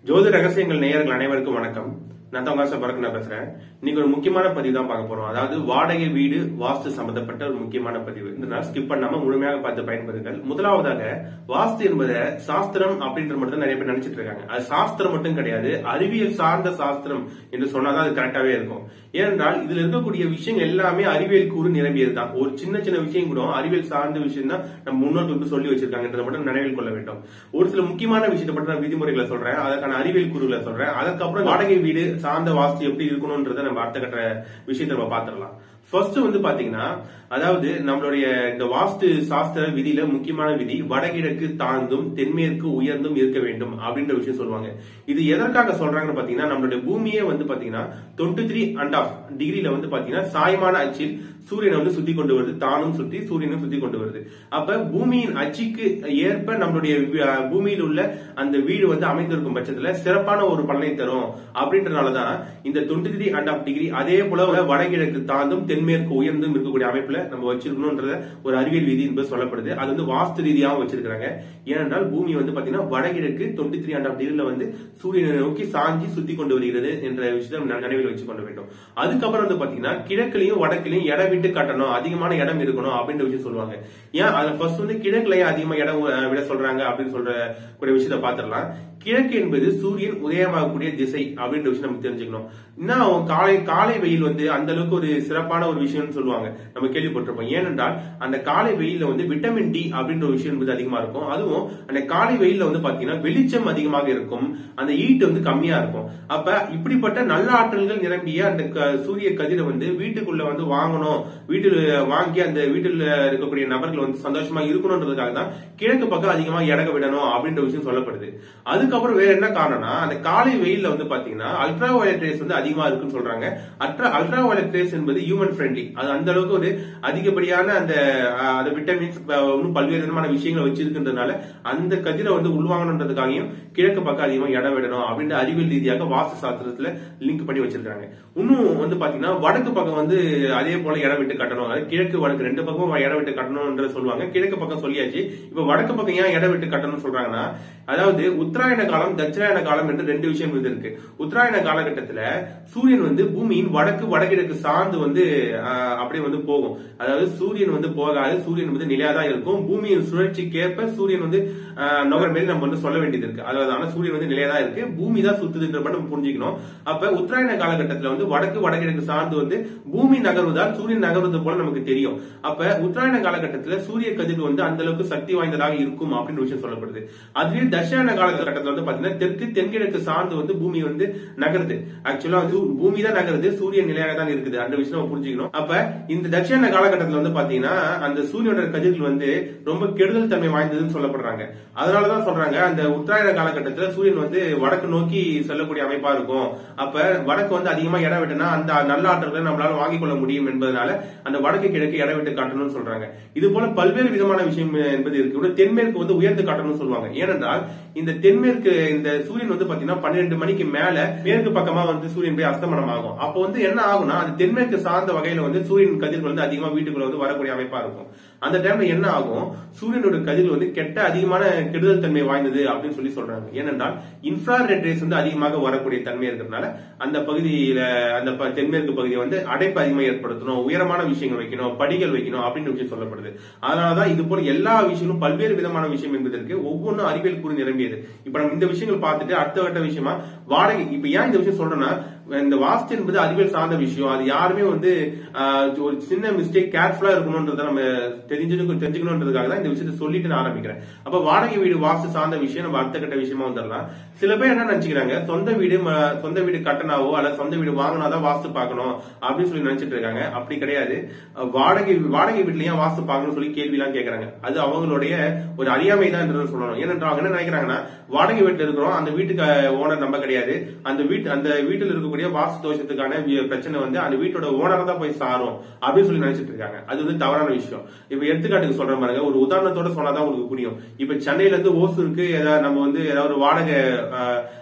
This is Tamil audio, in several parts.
ஜோதி ரகசியங்கள் நேயர்கள் அனைவருக்கும் வணக்கம் நான் தங்காச பரக் நான் பேசுறேன் இன்னைக்கு ஒரு முக்கியமான பதிவு தான் பார்க்க போறோம் அதாவது வாடகை வீடு வாஸ்து சம்பந்தப்பட்ட ஒரு முக்கியமான பதிவு இதனால் ஸ்கிப் பண்ணாம முழுமையாக பார்த்து பயன்பெறுங்கள் முதலாவதாக வாஸ்து என்பதை சாஸ்திரம் அப்படின்ற மட்டும் தான் நிறைய பேர் நினைச்சிட்டு இருக்காங்க அது சாஸ்திரம் மட்டும் கிடையாது அறிவியல் சார்ந்த சாஸ்திரம் என்று சொன்னாதான் அது கரெக்டாவே இருக்கும் ஏனென்றால் இதுல இருக்கக்கூடிய விஷயங்கள் எல்லாமே அறிவியல் கூறு நிரம்பியது தான் ஒரு சின்ன சின்ன விஷயம் கூட அறிவியல் சார்ந்த விஷயம் தான் நம்ம முன்னோட்டு சொல்லி வச்சிருக்காங்கன்றதை மட்டும் நினைவில் கொள்ள வேண்டும் ஒரு சில முக்கியமான விஷயத்தை மட்டும் நான் விதிமுறைகளை சொல்றேன் அதற்கான அறிவியல் கூறுகளை சொல்றேன் அதுக்கப்புறம் வாடகை வீடு சார்ந்த வாஸ்து எப்படி இருக்கணும்ன்றதை நம்ம அடுத்த கட்ட விஷயத்தை நம்ம பாத்துடலாம் ஃபர்ஸ்ட் வந்து பாத்தீங்கன்னா அதாவது நம்மளுடைய இந்த வாஸ்து சாஸ்திர விதியில முக்கியமான விதி வடகிழக்கு தாழ்ந்தும் தென்மேற்கு உயர்ந்தும் இருக்க வேண்டும் அப்படின்ற விஷயம் சொல்லுவாங்க இது எதற்காக சொல்றாங்கன்னு பாத்தீங்கன்னா நம்மளுடைய பூமியே வந்து பாத்தீங்கன்னா டுவெண்ட்டி த்ரீ அண்ட் ஆஃப் டிகிரில வந்து பாத்தீங்கன்னா சாய்மான அச்சில் சூரியனை வந்து சுத்தி கொண்டு வருது தானும் சுத்தி சூரியனும் சுத்தி கொண்டு வருது அப்ப பூமியின் அச்சுக்கு ஏற்ப நம்மளுடைய வி- அஹ் பூமியில் உள்ள அந்த வீடு வந்து அமைந்திருக்கும் பட்சத்துல சிறப்பான ஒரு பலனை தரும் அப்படின்றனாலதான் இந்த twenty three and half degree அதே போல வடகிழக்கு தாழ்ந்தும் தென்மேற்கு உயர்ந்தும் இருக்கக்கூடிய அமைப்புல நம்ம வச்சிருக்கணும்ன்றத ஒரு அறிவியல் விதி என்பது சொல்லப்படுது அது வந்து வாஸ்து ரீதியாகவும் வச்சிருக்காங்க ஏனென்றால் பூமி வந்து பாத்தீங்கன்னா வடகிழக்கு டுவெண்ட்டி த்ரீ அண்ட் ஆஃப் டிகிரில வந்து சூரியனை நோக்கி சாஞ்சி சுத்தி கொண்டு வருகிறது என்ற விஷயத்தை நம்ம நினைவில் வச்சு கொள்ள வேண்டும் அதுக்கப்புறம் வந்து பாத்தீங்கன்னா கிழக்குலயும் வடக்குலயும் இடம் விட்டு கட்டணும் அதிகமான இடம் இருக்கணும் அப்படின்ற விஷயம் சொல்லுவாங்க ஏன் அதை ஃபர்ஸ்ட் வந்து கிழக்குலயும் அதிகமா இடம் அஹ், விட சொல்றாங்க அப்படின்னு சொல்ற கூடிய விஷயத்தை பாத்திரலாம் கிழக்கு என்பது சூரியன் உதயமாகக்கூடிய திசை அப்படின்ற விஷயம் நம்ம தெரிஞ்சுக்கணும் இன்னும் அவன் காலை காலை வெயில் வந்து அந்த அளவுக்கு ஒரு சிறப்பான ஒரு விஷயம்னு சொல்லுவாங்க நம்ம கேள்விப்பட்டிருப்போம் ஏனென்றால் அந்த காலை வெயில்ல வந்து விட்டமின் டி அப்படின்ற ஒரு விஷயம் என்பது அதிகமா இருக்கும் அதுவும் அந்த காலை வெயில்ல வந்து பாத்தீங்கன்னா வெளிச்சம் அதிகமாக இருக்கும் அந்த ஈட் வந்து கம்மியா இருக்கும் அப்ப இப்படிப்பட்ட நல்ல ஆற்றல்கள் நிரம்பிய அந்த க- சூரிய கதிரை வந்து வீட்டுக்குள்ள வந்து வாங்கணும் வீட்டில் வாங்கி அந்த வீட்டில் இருக்கக்கூடிய நபர்கள் வந்து சந்தோஷமா இருக்கணும்ன்றதுக்காக தான் கிழக்கு பக்கம் அதிகமா இறங்க விடணும் அப்படின்ற விஷயம் சொல்லப்படுது அதுக்கப்புறம் வேற என்ன காரணம்னா அந்த காலை வெயில்ல வந்து பாத்தீங்கன்னா அல்ட்ரா வயலட் ரேஸ் வந்து அதிகமா இருக்குன்னு சொல்றாங்க அல்ட்ரா அல்ட்ரா வயலட் ரேஸ் என்பது ஹியூமன் ஃப்ரெண்ட்லி அது அந்த அளவுக்கு ஒரு அதிகப்படியான அந்த அஹ், அந்த விட்டமின்ஸ் இன்னும் பல்வேறு விதமான விஷயங்களை வச்சிருக்கின்றதுனால அந்த கதிரை வந்து உள்வாங்கணுன்றதுக்காகவும் கிழக்கு பக்கம் அதிகமா இடம் விடணும் அப்படின்ற அறிவியல் ரீதியாக வாஸ்து சாஸ்திரத்துல லிங்க் பண்ணி வச்சிருக்காங்க இன்னும் வந்து பாத்தீங்கன்னா வடக்கு பக்கம் வந்து அதே போல இடம் விட்டு கட்டணும் அதாவது கிழக்கு வடக்கு ரெண்டு பக்கமும் இடம் விட்டு கட்டணும்ன்ற சொல்லுவாங்க கிழக்கு பக்கம் சொல்லியாச்சு இப்ப வடக்கு பக்கம் ஏன் இடம் விட்டு கட்டணும்னு சொல்றாங்கன்னா அதாவது உத்தராயண காலம் தட்சிணாயன காலம் என்று ரெண்டு விஷயம் இது இருக்கு உத்தராயண காலகட்டத்துல சூரியன் வந்து பூமியின் வடக்கு வடகிழக்கு சார்ந்து வந்து ஆஹ், அப்படியே வந்து போகும் அதாவது சூரியன் வந்து போகாது சூரியன் வந்து நிலையா தான் இருக்கும் பூமியின் சுழற்சிக்கேற்ப சூரியன் வந்து ஆஹ், நகர மாரி நம்ம வந்து சொல்ல வேண்டியது இருக்கு அதாவது ஆனா சூரியன் வந்து நிலையா தான் இருக்கு பூமி தான் சுத்துதுன்ற மட்டும் நம்ம புரிஞ்சுக்கணும் அப்ப உத்தராயண காலகட்டத்துல வந்து வடக்கு வடகிழக்கு சார்ந்து வந்து பூமி நகர்வதால் சூரியன் நகர்வது போல நமக்கு தெரியும் அப்ப உத்தராயண காலகட்டத்துல சூரிய கதிர் வந்து அந்த அளவுக்கு சக்தி வாய்ந்ததாக இருக்கும் அப்படின்னு விஷயம் சொல்லப்படுது அதுவே தட்சிணாயன காலகட்டத்துல வந்து பாத்தீங்கன்னா தெற்கு தென்கிழக்கு சார்ந்து வந்து பூமி வந்து நகருது ஆக்சுவலா வந்து பூமி தான் நகருது சூரியன் நிலையாக தான் இருக்குது அந்த விஷயம் நம்ம புரிஞ்சுக்கணும் அப்ப இந்த தட்சிண காலகட்டத்துல வந்து பாத்தீங்கன்னா அந்த சூரியனோட கதிர்கள் வந்து ரொம்ப கெடுதல் தன்மை வாய்ந்ததுன்னு சொல்லப்படுறாங்க அதனாலதான் சொல்றாங்க அந்த உத்தராயண காலகட்டத்துல சூரியன் வந்து வடக்கு நோக்கி செல்லக்கூடிய அமைப்பா இருக்கும் அப்ப வடக்கு வந்து அதிகமா இடம் விட்டுனா அந்த நல்ல ஆற்றல்களை நம்மளால வாங்கிக் கொள்ள முடியும் என்பதனால அந்த வடக்கு கிழக்கு இடம் விட்டு காட்டணும்னு சொல்றாங்க இது போல பல்வேறு விதமான விஷயம் என்பது இருக்கு கூட தென்மேற்கு வந்து உயர்ந்து காட்டணும்னு சொல்லுவாங்க ஏனென்றால் இந்த தென்மேற்கு இந்த சூரியன் வந்து பாத்தீங்கன்னா பன்னிரெண்டு மணிக்கு மேல மேற்கு பக்கமா வந்து சூரியன் போய் அஸ்தமனம் ஆகும் அப்போ வந்து என்ன ஆகும்னா அது தென்மேற்கு சார்ந்த வகையில வந்து சூரியன் கதிர்கள் வந்து அதிகமா வீட்டுக்குள்ள வந்து வரக்கூடிய அமைப்பா இருக்கும் அந்த டைம்ல என்ன ஆகும் சூரியனோட கதிர்கள் வந்து கெட்ட அதிகமான கெடுதல் தன்மை வாய்ந்தது அப்படின்னு சொல்லி சொல்றாங்க ஏனென்றால் இன்ஃப்ராரெட் ரேஸ் வந்து அதிகமாக வரக்கூடிய தன்மை இருக்கிறதுனால அந்த பகுதியில அந்த ப- தென்மேற்கு பகுதியை வந்து அடைப்பு அதிகமாக ஏற்படுத்தணும் உயரமான விஷயங்கள் வைக்கணும் படிகள் வைக்கணும் அப்படின்னு விஷயம் சொல்லப்படுது அதனாலதான் இது போல எல்லா விஷயங்களும் பல்வேறு விதமான விஷயம் என்பது இருக்கு ஒவ்வொன்றும் அறிவியல் கூறி நிரம்பியது இப்ப நம்ம இந்த விஷயங்கள் பார்த்துட்டு அடுத்த கட்ட விஷயமா வாடகை இப்ப ஏன் இந்த விஷயம் சொல்றேன்னா இந்த வாஸ்து என்பது அறிவியல் சார்ந்த விஷயம் அது யாருமே வந்து ஆஹ், ஒரு சின்ன மிஸ்டேக் கேர்ஃபுல்லா இருக்கணும்ன்றத நம்ம தெரிஞ்சுக்கணும் தெரிஞ்சுக்கணுன்றதுக்காக தான் இந்த விஷயத்தை சொல்லிட்டு நான் ஆரம்பிக்கிறேன் அப்ப வாடகை வீடு வாஸ்து சார்ந்த விஷயம் நம்ம அடுத்த கட்ட விஷயமா வந்துடலாம் சில பேர் என்ன நினைச்சுக்கிறாங்க சொந்த வீடு ம- சொந்த வீடு கட்டணாவோ அல்ல சொந்த வீடு வாங்கினாதான் வாஸ்து பார்க்கணும் அப்படின்னு சொல்லி நினைச்சிட்டு இருக்காங்க அப்படி கிடையாது அஹ், வாடகை வாடகை வீட்டுல ஏன் வாஸ்து பார்க்கணும்னு சொல்லி கேள்வி எல்லாம் கேக்குறாங்க அது அவங்களுடைய ஒரு அறியாமை தான் சொல்லணும் ஏனென்றால் அவங்க என்ன நினைக்கிறாங்கன்னா வாடகை வீட்டுல இருக்கிறோம் அந்த வீட்டுக்கு ஓனர் நம்ம கிடையாது அந்த வீட்டு அந்த வீட்டில் இருக்கக்கூடிய வாஸ்து தோஷத்துக்கான வி- பிரச்சனை வந்து அந்த வீட்டோட ஓனரை தான் போய் சாரும் அப்படின்னு சொல்லி நினைச்சிட்டு இருக்காங்க அது வந்து தவறான விஷயம் இப்ப எடுத்துக்காட்டுக்கு சொல்ற பாருங்க ஒரு உதாரணத்தோட சொன்னாதான் உங்களுக்கு புரியும் இப்ப சென்னையில இருந்து ஓசூருக்கு ஏதாவது நம்ம வந்து ஏதாவது ஒரு வாடகை அஹ்,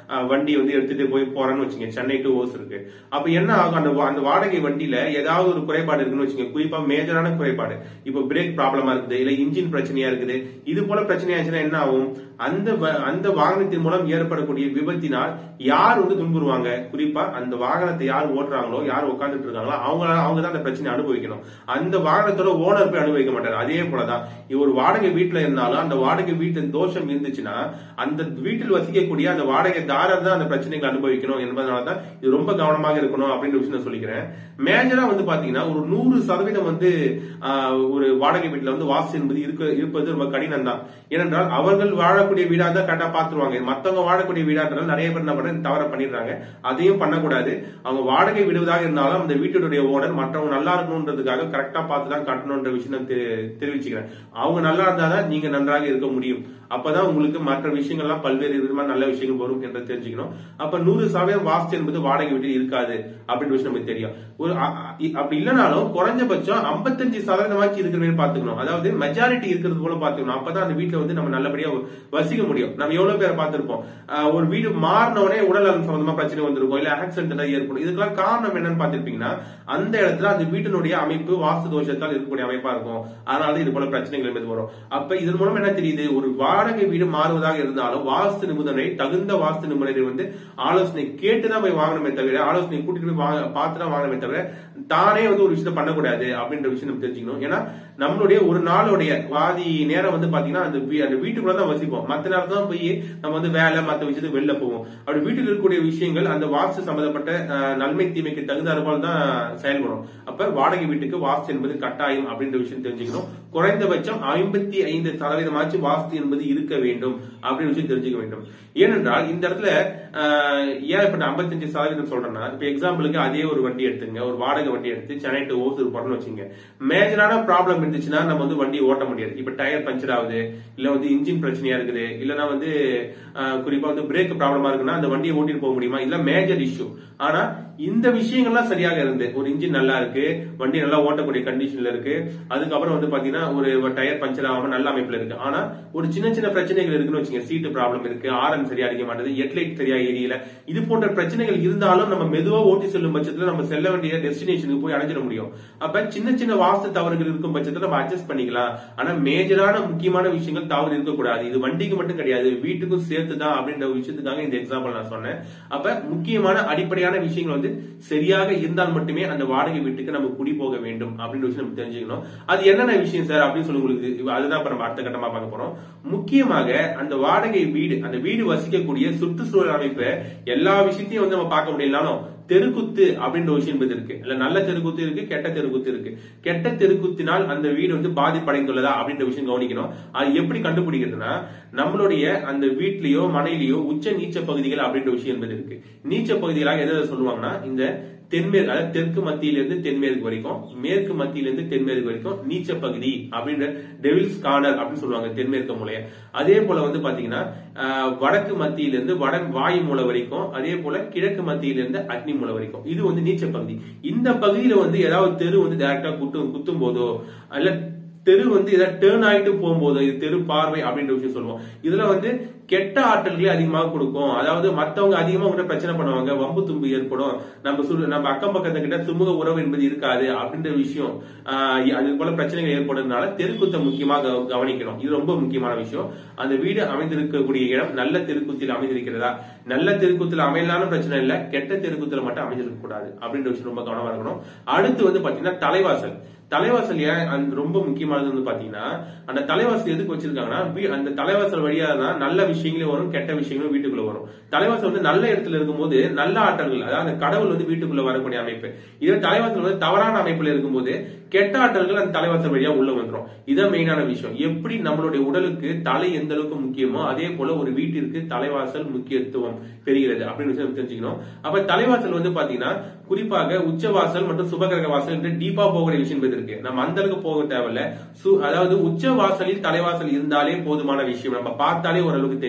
அஹ், வண்டி வந்து எடுத்துட்டு போய் போறேன்னு வச்சுங்க சென்னை டு ஓஸ் இருக்கு அப்ப என்ன ஆகும் அந்த வா- அந்த வாடகை வண்டியில ஏதாவது ஒரு குறைபாடு இருக்குன்னு வச்சுங்க குறிப்பா மேஜரான குறைபாடு இப்போ பிரேக் ப்ராப்ளமா இருக்குது இல்ல இன்ஜின் பிரச்சனையா இருக்குது இது போல பிரச்சனை ஆச்சுன்னா என்ன ஆகும் அந்த வ- அந்த வாகனத்தின் மூலம் ஏற்படக்கூடிய விபத்தினால் யார் வந்து துன்புறுவாங்க குறிப்பா அந்த வாகனத்தை யார் ஓட்டுறாங்களோ யார் உட்கார்ந்துட்டு இருக்காங்களோ அவங்க அவங்க தான் அந்த பிரச்சனை அனுபவிக்கணும் அந்த வாகனத்தோட ஓனர் போய் அனுபவிக்க மாட்டார் அதே போலதான் இவர் ஒரு வாடகை வீட்டுல இருந்தாலும் அந்த வாடகை வீட்டில் தோஷம் இருந்துச்சுன்னா அந்த வீட்டில் வசிக்கக்கூடிய அந்த வாடகைதாரர் தான் அந்த பிரச்சனைகளை அனுபவிக்கணும் என்பதனால தான் இது ரொம்ப கவனமாக இருக்கணும் அப்படின்ற விஷயம் நான் சொல்லிக்கிறேன் மேஜரா வந்து பாத்தீங்கன்னா ஒரு நூறு சதவீதம் வந்து ஆஹ், ஒரு வாடகை வீட்டுல வந்து வாஸ்து என்பது இருக்க இருப்பது ரொம்ப கடினம் தான் ஏனென்றால் அவர்கள் வாழக்கூடிய வீடா இருந்தா கரெக்டா பாத்துருவாங்க மத்தவங்க வாழக்கூடிய வீடான்றது நிறைய பேர் என்ன பண்றாங்க தவற பண்ணிடுறாங்க அதையும் பண்ணக்கூடாது அவங்க வாடகை விடுவதாக இருந்தாலும் அந்த வீட்டுடைய ஓனர் மற்றவங்க நல்லா இருக்கணுன்றதுக்காக கரெக்டா பார்த்து தான் கட்டணுன்ற விஷயம் நான் தெ- தெரிவிச்சுக்கிறேன் அவங்க நல்லா இருந்தாதான் நீங்க நன்றாக இருக்க முடியும் அப்பதான் உங்களுக்கு மற்ற விஷயங்கள்லாம் பல்வேறு விதமான நல்ல விஷயங்கள் வரும் என்று தெரிஞ்சுக்கணும் அப்ப நூறு சதவீதம் வாஸ்து என்பது வாடகை வீட்டில் இருக்காது அப்படின்ற விஷயம் நமக்கு தெரியும் ஒரு அ- அ- இ- அப்படி இல்லைனாலும் குறைஞ்சபட்சம் 55% சதவீதமாச்சு இருக்கிறவங்க பாத்துக்கணும் அதாவது மெஜாரிட்டி இருக்கிறது போல பாத்துக்கணும் அப்பதான் அந்த வீட்டுல வந்து நம்ம நல்லபடியா வசிக்க முடியும் நம்ம எவ்வளவு பேரை பார்த்திருப்போம் ஆஹ் ஒரு வீடு மாறின உடனே உடல் நலம் சம்பந்தமா பிரச்சனை வந்திருக்கும் இல்ல ஆக்சிடென்ட் ஏதாவது ஏற்படும் இதுக்கெல்லாம் காரணம் என்னன்னு பாத்திருப்பீங்கன்னா அந்த இடத்துல அந்த வீட்டினுடைய அமைப்பு வாஸ்து தோஷத்தால் இருக்கக்கூடிய அமைப்பா இருக்கும் அதனால இது போல பிரச்சனைகள் என்பது வரும் அப்ப இதன் மூலம் என்ன தெரியுது ஒரு வாடகை வீடு மாறுவதாக இருந்தாலும் வாஸ்து நிபுணரை தகுந்த வாஸ்து நிபுணரை வந்து ஆலோசனை கேட்டுதான் போய் வாங்கணுமே தவிர ஆலோசனை கூட்டிட்டு போய் வாங்க பார்த்து தான் வாங்கணுமே தவிர தானே வந்து ஒரு விஷயத்த பண்ணக்கூடாது அப்படின்ற விஷயம் நம்ம தெரிஞ்சுக்கணும் ஏன்னா நம்மளுடைய ஒரு நாளுடைய பாதி நேரம் வந்து பாத்தீங்கன்னா அந்த வீ- அந்த வீட்டுக்குள்ள தான் வசிப்போம் மத்த நேரம் தான் போய் நம்ம வந்து வேலை மத்த விஷயத்துக்கு வெளில போவோம் அப்படி வீட்டில் இருக்கக்கூடிய விஷயங்கள் அந்த வாஸ்து சம்பந்தப்பட்ட அஹ், நன்மை தீமைக்கு தகுந்தாறு போல தான் செயல்படும் அப்ப வாடகை வீட்டுக்கு வாஸ்து என்பது கட்டாயம் அப்படின்ற விஷயம் தெரிஞ்சுக்கணும் குறைந்தபட்சம் ஐம்பத்தி ஐந்து சதவீதமாச்சு வாஸ்து என்பது இருக்க வேண்டும் அப்படின்னு விஷயம் தெரிஞ்சுக்க வேண்டும் ஏனென்றால் இந்த இடத்துல அஹ், ஏன் இப்ப நான் 55% சதவீதம் சொல்றேன்னா இப்ப எக்ஸாம்பிளுக்கு அதே ஒரு வண்டி எடுத்துங்க ஒரு வாடகை வண்டி எடுத்து சென்னை டு ஓசூர் போறோம்னு வச்சுங்க மேஜரான ப்ராப்ளம் இருந்துச்சுன்னா நம்ம வந்து வண்டி ஓட்ட முடியாது இப்ப டயர் பஞ்சர் ஆகுது இல்ல வந்து இன்ஜின் பிரச்சனையா இருக்குது இல்லனா வந்து அஹ், குறிப்பா வந்து பிரேக் ப்ராப்ளமா இருக்குன்னா அந்த வண்டியை ஓட்டிட்டு போக முடியுமா இல்ல மேஜர் இஷ்யூ ஆனா இந்த விஷயங்கள்லாம் சரியாக இருந்து ஒரு இன்ஜின் நல்லா இருக்கு வண்டி நல்லா ஓட்டக்கூடிய கண்டிஷன்ல இருக்கு அதுக்கப்புறம் வந்து பாத்தீங்கன்னா ஒரு டயர் பஞ்சர் ஆகாம நல்ல அமைப்புல இருக்கு ஆனா ஒரு சின்ன சின்ன பிரச்சனைகள் இருக்குன்னு வச்சுங்க சீட்டு ப்ராப்ளம் இருக்கு ஆரன் சரியா அடிக்க மாட்டேது ஹெட்லைட் சரியா எரியல இது போன்ற பிரச்சனைகள் இருந்தாலும் நம்ம மெதுவா ஓட்டி செல்லும் பட்சத்துல நம்ம செல்ல வேண்டிய டெஸ்டினேஷனுக்கு போய் அடைஞ்சிட முடியும் அப்ப சின்ன சின்ன வாஸ்து தவறுகள் இருக்கும் பட்சத்துல நம்ம அட்ஜஸ்ட் பண்ணிக்கலாம் ஆனா மேஜரான முக்கியமான விஷயங்கள் தவறு இருக்கக்கூடாது இது வண்டிக்கு மட்டும் கிடையாது வீட்டுக்கும் சேர்த்து தான் அப்படின்ற ஒரு விஷயத்துக்காக இந்த எக்ஸாம்பிள் நான் சொன்னேன் அப்ப முக்கியமான அடிப்படையான விஷயங்கள் வந்து சரியாக இருந்தால் மட்டுமே அந்த வாடகை வீட்டுக்கு நம்ம குடி போக வேண்டும் அப்படின்ற விஷயம் நம்ம தெரிஞ்சுக்கணும் அது என்னென்ன விஷயம் சார் அப்படின்னு சொல்லி உங்களுக்கு இப்ப அதுதான் இப்ப நம்ம அடுத்த கட்டமா பார்க்க போறோம் முக்கியமாக அந்த வாடகை வீடு அந்த வீடு வசிக்கக்கூடிய சுற்றுச்சூழல் அமைப்பு எல்லா விஷயத்தையும் வந்து நம்ம பார்க்க முடியலனாலும் தெருக்குத்து அப்படின்ற விஷயம் என்பது இருக்கு இல்ல நல்ல தெருக்குத்து இருக்கு கெட்ட தெருக்குத்து இருக்கு கெட்ட தெருக்குத்தினால் அந்த வீடு வந்து பாதிப்படைந்துள்ளதா அப்படின்ற விஷயம் கவனிக்கணும் அது எப்படி கண்டுபிடிக்கிறதுனா நம்மளுடைய அந்த வீட்லயோ மனையிலயோ உச்ச நீச்ச பகுதிகள் அப்படின்ற விஷயம் என்பது இருக்கு நீச்ச பகுதிகளாக எதை சொல்லுவாங்கன்னா இந்த தென்மேற்கு அதாவது தெற்கு மத்தியிலிருந்து தென்மேற்கு வரைக்கும் மேற்கு மத்தியிலிருந்து தென்மேற்கு வரைக்கும் நீச்ச பகுதி அப்படின்ற டெவில்ஸ் கார்னர் அப்படின்னு சொல்லுவாங்க தென்மேற்கு மூலைய அதே போல வந்து பாத்தீங்கன்னா ஆஹ், வடக்கு மத்தியிலிருந்து வட வாயு மூலை வரைக்கும் அதே போல கிழக்கு மத்தியிலிருந்து அக்னி மூலை வரைக்கும் இது வந்து நீச்ச பகுதி இந்த பகுதியில வந்து ஏதாவது தெரு வந்து டைரக்டா குட்டும் குத்தும் போதோ அல்ல தெரு வந்து ஏதாவது டேர்ன் ஆயிட்டு போகும்போது இது தெரு பார்வை அப்படின்ற விஷயம் சொல்லுவோம் இதுல வந்து கெட்ட ஆற்றல்களே அதிகமாக கொடுக்கும் அதாவது மத்தவங்க அதிகமா உங்ககிட்ட பிரச்சனை பண்ணுவாங்க வம்பு தும்பு ஏற்படும் நம்ம சுடு நம்ம அக்கம் பக்கத்து கிட்ட சுமூக உறவு என்பது இருக்காது அப்படின்ற விஷயம் ஆஹ் அது போல பிரச்சனைகள் ஏற்படுறதுனால தெருக்குத்தை முக்கியமாக கவ- கவனிக்கணும் இது ரொம்ப முக்கியமான விஷயம் அந்த வீடு அமைந்திருக்கக்கூடிய இடம் நல்ல தெருக்குத்தில் அமைந்திருக்கிறதா நல்ல தெருக்குத்தில் அமையலான பிரச்சனை இல்ல கெட்ட தெருக்குத்துல மட்டும் அமைஞ்சிருக்க கூடாது அப்படின்ற விஷயம் ரொம்ப கவனமா இருக்கணும் அடுத்து வந்து பாத்தீங்கன்னா தலைவாசல் தலைவாசல் ஏன் அந்த ரொம்ப முக்கியமானது வந்து பாத்தீங்கன்னா அந்த தலைவாசல் எதுக்கு வச்சிருக்காங்கன்னா வீ- அந்த தலைவாசல் வழியா தான் நல்ல விஷயங்களும் வரும் கெட்ட விஷயங்களும் வீட்டுக்குள்ள வரும் தலைவாசல் வந்து நல்ல இடத்துல இருக்கும்போது நல்ல ஆற்றல்கள் அதாவது அந்த கடவுள் வந்து வீட்டுக்குள்ள வரக்கூடிய அமைப்பு இதே தலைவாசல் வந்து தவறான அமைப்புல இருக்கும்போது கெட்ட ஆற்றல்கள் அந்த தலைவாசல் வழியா உள்ள வந்துரும் இதான் மெயினான விஷயம் எப்படி நம்மளுடைய உடலுக்கு தலை எந்த அளவுக்கு முக்கியமோ அதே போல ஒரு வீட்டிற்கு தலைவாசல் முக்கியத்துவம் பெறுகிறது அப்படின்னு விஷயம் தெரிஞ்சுக்கணும் அப்ப தலைவாசல் வந்து பாத்தீங்கன்னா குறிப்பாக உச்சவாசல் மற்றும் சுபகிரக வாசல் என்று டீப்பா போகக்கூடிய விஷயம் என்பது இருக்கு நம்ம அந்த அளவுக்கு போக தேவையில்ல சு- அதாவது உச்ச வாசலில் தலைவாசல் இருந்தாலே போதுமான விஷயம் நம்ம பார்த்தாலே ஓரளவுக்கு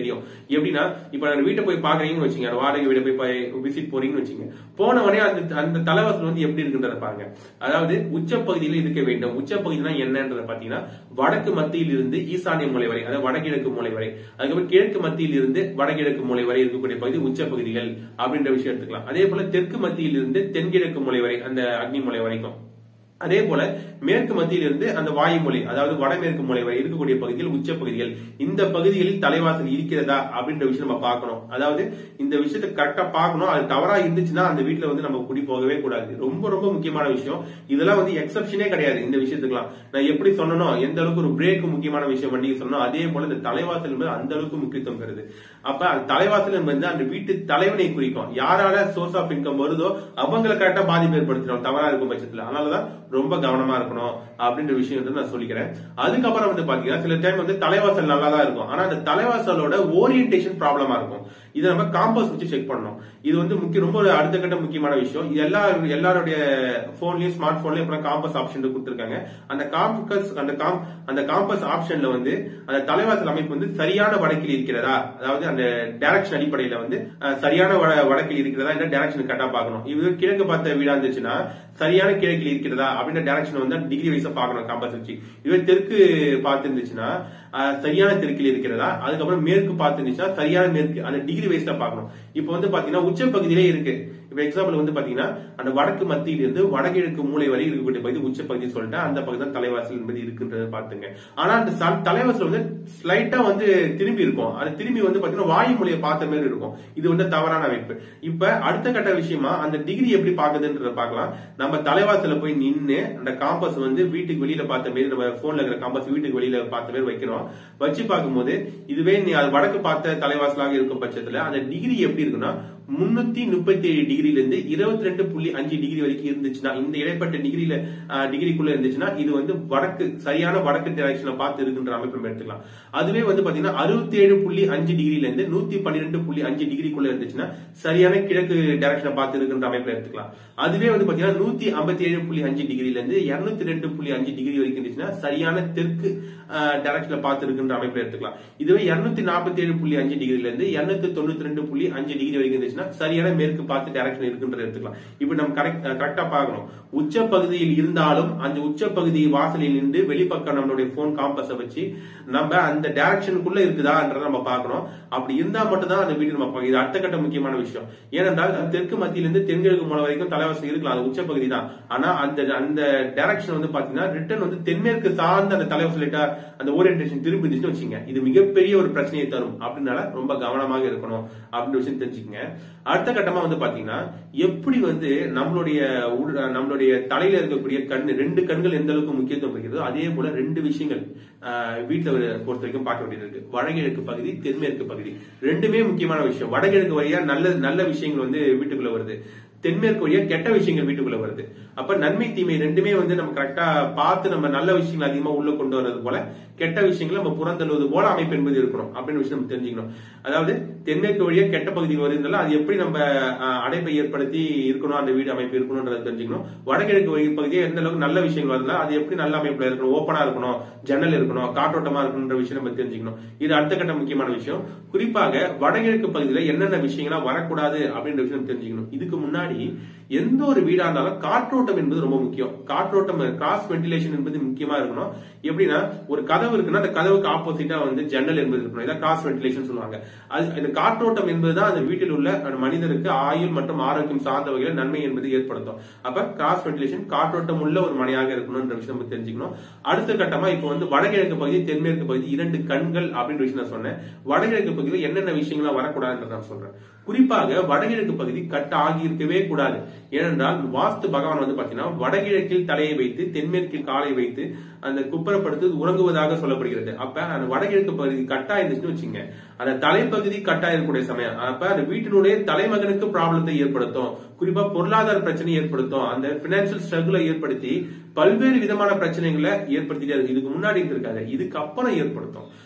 தெரியும் எப்படின்னா இப்ப நான் வீட்டை போய் பாக்குறீங்கன்னு வச்சுங்க அந்த வாடகை வீட்டை போய் விசிட் போறீங்கன்னு வச்சுங்க போன உடனே அந்த அந்த தலைவாசல் வந்து எப்படி இருக்குன்றத பாருங்க அதாவது உச்சப்பகுதியில் இருக்க வேண்டும் உச்சப்பகுதினா என்னன்றத பாத்தீங்கன்னா வடக்கு மத்தியில் இருந்து ஈசானிய மூலை வரை அதாவது வடகிழக்கு மூலை வரை அதுக்கப்புறம் கிழக்கு மத்தியில் இருந்து வடகிழக்கு மூலை வரை இருக்கக்கூடிய பகுதி உச்சப்பகுதிகள் அப்படின்ற விஷயம் எடுத்துக்கலாம் அதே போல தெற்கு மத்தியில் இருந்து தென்கிழக்கு மூலை வரை அந்த அக்னி மூலை வரைக்கும் அதே போல மேற்கு மத்தியிலிருந்து அந்த வாயுமொழி அதாவது வடமேற்கு மூலை வரை இருக்கக்கூடிய பகுதியில் உச்ச பகுதிகள் இந்த பகுதிகளில் தலைவாசல் இருக்கிறதா அப்படின்ற விஷயம் நம்ம பார்க்கணும் அதாவது இந்த விஷயத்தை கரெக்டா பார்க்கணும் அது தவறா இருந்துச்சுன்னா அந்த வீட்டுல வந்து நம்ம குடி போகவே கூடாது ரொம்ப ரொம்ப முக்கியமான விஷயம் இதெல்லாம் வந்து எக்ஸப்ஷனே கிடையாது இந்த விஷயத்துக்குலாம் நான் எப்படி சொன்னனோ எந்த அளவுக்கு ஒரு பிரேக் முக்கியமான விஷயம் வண்டிக்கு சொன்னோம் அதே போல இந்த தலைவாசல் என்பது அந்த அளவுக்கு முக்கியத்துவம் பெறுது அப்ப அந்த தலைவாசல் என்பது அந்த வீட்டு தலைவனை குறிக்கும் யாரால சோர்ஸ் ஆஃப் இன்கம் வருதோ அவங்களை கரெக்டா பாதிப்பு ஏற்படுத்திடும் தவறா இருக்கும் பட்சத்துல அதனாலதான் ரொம்ப கவனமா இருக்கணும் அப்படின்ற விஷயம் வந்து நான் சொல்லிக்கிறேன் அதுக்கப்புறம் வந்து பாத்தீங்கன்னா சில டைம் வந்து தலைவாசல் நல்லா தான் இருக்கும் ஆனா அந்த தலைவாசலோட ஓரியன்டேஷன் ப்ராப்ளமா இருக்கும் இதை நம்ம காம்பஸ் வச்சு செக் பண்ணணும் இது வந்து முக்கிய ரொம்ப ஒரு அடுத்த கட்ட முக்கியமான விஷயம் இது எல்லா எல்லாருடைய போன்லயும் ஸ்மார்ட் போன்லயும் இப்ப காம்பஸ் ஆப்ஷன் கொடுத்திருக்காங்க அந்த காம்பஸ் அந்த காம் அந்த காம்பஸ் ஆப்ஷன்ல வந்து அந்த தலைவாசல் அமைப்பு வந்து சரியான வடக்கில் இருக்கிறதா அதாவது அந்த டைரக்ஷன் அடிப்படையில வந்து அஹ், சரியான வட- வடக்கில் இருக்கிறதா இந்த டைரக்ஷன் கரெக்டா பார்க்கணும் இது கிழக்கு பார்த்த வீடா இருந்துச்சுன்னா சரியான கிழக்கில் இருக்கிறதா அப்படின்ற டைரக்ஷன் வந்து டிகிரி வைஸா பார்க்கணும் காம்பஸ் வச்சு இதுவே தெற்கு பார்த்து இருந்துச்சுன்னா அஹ், சரியான தெற்கில் இருக்கிறதா அதுக்கப்புறம் மேற்கு பார்த்து இருந்துச்சுன்னா சரியான மேற்கு அந்த டிகிரி வைஸ்ல பார்க்கணும் இப்போ வந்து பாத்தீங்கன்னா உச்ச பகுதியிலே இருக்கு இப்ப எக்ஸாம்பிள் வந்து பாத்தீங்கன்னா அந்த வடக்கு மத்தியில இருந்து வடகிழக்கு மூலை வரை இருக்கக்கூடிய பகுதி உச்ச பகுதி சொல்லிட்டேன் அந்த பகுதி தான் தலைவாசல் என்பது இருக்குன்றத பாத்துங்க ஆனா அந்த ச- தலைவாசல் வந்து ஸ்லைட்டா வந்து திரும்பி இருக்கும் அது திரும்பி வந்து பாத்தீங்கன்னா வாயு மொழியை பார்த்த மாதிரி இருக்கும் இது வந்து தவறான அமைப்பு இப்ப அடுத்த கட்ட விஷயமா அந்த டிகிரி எப்படி பாக்குதுன்றத பார்க்கலாம் நம்ம தலைவாசல போய் நின்னு அந்த காம்பஸ் வந்து வீட்டுக்கு வெளியில பார்த்த மாதிரி நம்ம போன்ல இருக்கிற காம்பஸ் வீட்டுக்கு வெளியில பார்த்த மாதிரி வைக்கிறோம் வச்சு பார்க்கும்போது இதுவே நீ அது வடக்கு பார்த்த தலைவாசலாக இருக்கும் பட்சத்துல அந்த டிகிரி எப்படி இருக்குன்னா முன்னூத்தி முப்பத்தி ஏழு டிகிரில இருந்து இருபத்தி ரெண்டு புள்ளி அஞ்சு டிகிரி வரைக்கும் இருந்துச்சுன்னா இந்த இடைப்பட்ட டிகிரில டிகிரிக்குள்ள இருந்துச்சுன்னா இது வந்து வடக்கு சரியான வடக்கு டைரக்ஷனை பார்த்து இருக்குன்ற அமைப்பு நம்ம எடுத்துக்கலாம் அதுவே வந்து பாத்தீங்கன்னா அறுபத்தி ஏழு புள்ளி அஞ்சு டிகிரில இருந்து நூத்தி பன்னிரெண்டு புள்ளி அஞ்சு டிகிரிக்குள்ள இருந்துச்சுன்னா சரியான கிழக்கு டைரக்ஷனை பார்த்து இருக்குன்ற அமைப்புல எடுத்துக்கலாம் அதுவே வந்து பாத்தீங்கன்னா நூத்தி ஐம்பத்தி ஏழு புள்ளி அஞ்சு டிகிரில இருந்து இருநூத்தி ரெண்டு புள்ளி அஞ்சு டிகிரி வரைக்கும் இருந்துச்சுன்னா சரியான தெற்கு டைரக்ஷன்ல பார்த்து இருக்குன்ற அமைப்புல எடுத்துக்கலாம் இதுவே இருநூத்தி நாற்பத்தி ஏழு புள்ளி அஞ்சு டிகிரில இருந்து இருநூத்தி தொண்ணூத்தி ரெண்டு புள்ளி அஞ்சு டிகிரி வரைக்கும் இருந்துச்சுன்னா சரியான மேற்கு பார்த்து டைரக்ஷன் இருக்குன்றத எடுத்துக்கலாம் இப்போ நம்ம கரெக்ட் கரெக்டா பார்க்கணும் உச்ச பகுதியில் இருந்தாலும் அந்த உச்ச பகுதி வாசலில் நின்று வெளிப்பக்கம் நம்மளுடைய போன் காம்பஸை வச்சு நம்ம அந்த டைரக்ஷனுக்குள்ள இருக்குதான்றத நம்ம பார்க்கணும் அப்படி இருந்தா மட்டும் தான் அந்த வீடு நம்ம பார்க்கணும். இது அடுத்த கட்ட முக்கியமான விஷயம் ஏனென்றால் தெற்கு மத்தியிலிருந்து தென்கிழக்கு மூலம் வரைக்கும் தலைவாசல் இருக்கலாம் அது உச்ச பகுதி தான் ஆனா அந்த அந்த டைரக்ஷன் வந்து பாத்தீங்கன்னா ரிட்டர்ன் வந்து தென்மேற்கு சார்ந்த அந்த தலைவாசல் light ஆ அந்த ஓரியன்டேஷன் திரும்பி இருந்துச்சுன்னு வச்சுங்க இது மிகப்பெரிய ஒரு பிரச்சனையை தரும் அப்படின்னால ரொம்ப கவனமாக இருக்கணும் அப்படின்னு விஷயம் தெரிஞ்சுக்கங்க அடுத்த கட்டமா வந்து பாத்தீங்கன்னா எப்படி வந்து நம்மளுடைய உள்- நம்மளுடைய தலையில இருக்கக்கூடிய கண் ரெண்டு கண்கள் எந்த அளவுக்கு முக்கியத்துவம் பெறுகிறதோ அதே போல ரெண்டு விஷயங்கள் ஆஹ், வீட்டுல பொறுத்த வரைக்கும் பார்க்க வேண்டியது இருக்கு வடகிழக்கு பகுதி தென்மேற்கு பகுதி ரெண்டுமே முக்கியமான விஷயம் வடகிழக்கு வழியா நல்ல நல்ல விஷயங்கள் வந்து வீட்டுக்குள்ள வருது தென்மேற்கு வழியா கெட்ட விஷயங்கள் வீட்டுக்குள்ள வருது அப்ப நன்மை தீமை ரெண்டுமே வந்து நம்ம கரெக்டா பார்த்து நம்ம நல்ல விஷயங்கள் அதிகமா உள்ள கொண்டு வர்றது போல கெட்ட விஷயங்களை நம்ம புறந்தள்ளுவது போல அமைப்பு என்பது இருக்கணும் அப்படின்னு விஷயம் நம்ம தெரிஞ்சுக்கணும் அதாவது தென்மேற்கு வழியா கெட்ட பகுதிக்கு வருதுனால அது எப்படி நம்ம அஹ், அடைப்பை ஏற்படுத்தி இருக்கணும் அந்த வீடு அமைப்பு இருக்கணும்ன்றத தெரிஞ்சுக்கணும் வடகிழக்கு வழி பகுதியை எந்த அளவுக்கு நல்ல விஷயங்கள் வருதுன்னா அது எப்படி நல்ல அமைப்புல இருக்கணும் ஓப்பனா இருக்கணும் ஜன்னல் இருக்கணும் காற்றோட்டமா இருக்கணும்ன்ற விஷயம் நம்ம தெரிஞ்சுக்கணும் இது அடுத்த கட்ட முக்கியமான விஷயம் குறிப்பாக வடகிழக்கு பகுதியில என்னென்ன விஷயங்களா வரக்கூடாது அப்படின்ற விஷயம் நம்ம தெரிஞ்சுக்கணும் இதுக்கு முன்னாடி எந்த ஒரு வீடா இருந்தாலும் காற்றோட்டம் என்பது ரொம்ப முக்கியம் காற்றோட்டம் கிராஸ் வென்டிலேஷன் என்பது முக்கியமா இருக்கணும் எப்படின்னா ஒரு கதவு இருக்குன்னா அந்த கதவுக்கு ஆப்போசிட்டா வந்து ஜன்னல் என்பது இருக்கணும் இதான் கிராஸ் வென்டிலேஷன் சொல்லுவாங்க அது இந்த காற்றோட்டம் என்பதுதான் அந்த வீட்டில் உள்ள அந்த மனிதருக்கு ஆயுள் மற்றும் ஆரோக்கியம் சார்ந்த வகையில் நன்மை என்பது ஏற்படுத்தும் அப்ப கிராஸ் வென்டிலேஷன் காற்றோட்டம் உள்ள ஒரு மனையாக இருக்கணும்ன்ற விஷயம் நம்ம தெரிஞ்சுக்கணும் அடுத்த கட்டமா இப்போ வந்து வடகிழக்கு பகுதி தென்மேற்கு பகுதி இரண்டு கண்கள் அப்படின்ற விஷயம் நான் சொன்னேன் வடகிழக்கு பகுதியில் என்னென்ன விஷயங்கள்லாம் வரக்கூடாதுன்றத நான் சொல்றேன் குறிப்பாக வடகிழக்கு பகுதி கட் ஆகி இருக்கவே கூடாது ஏனென்றால் வாஸ்து பகவான் வந்து பாத்தீங்கன்னா வடகிழக்கில் தலையை வைத்து தென்மேற்கில் காலை வைத்து அந்த குப்புறப்படுத்து உறங்குவதாக சொல்லப்படுகிறது அப்ப அந்த வடகிழக்கு பகுதி கட்டா இருந்துச்சுன்னு வச்சுங்க அந்த தலைப்பகுதி கட்டா இருக்கக்கூடிய சமயம் அப்ப அந்த வீட்டினுடைய தலைமகனுக்கு ப்ராப்ளத்தை ஏற்படுத்தும் குறிப்பா பொருளாதார பிரச்சனை ஏற்படுத்தும் அந்த பினான்சியல் ஸ்ட்ரகிளை ஏற்படுத்தி பல்வேறு விதமான பிரச்சனைகளை ஏற்படுத்திட்டே இருக்கு இதுக்கு முன்னாடி இருந்திருக்காது இதுக்கு அப்புறம் ஏற்படுத்தும்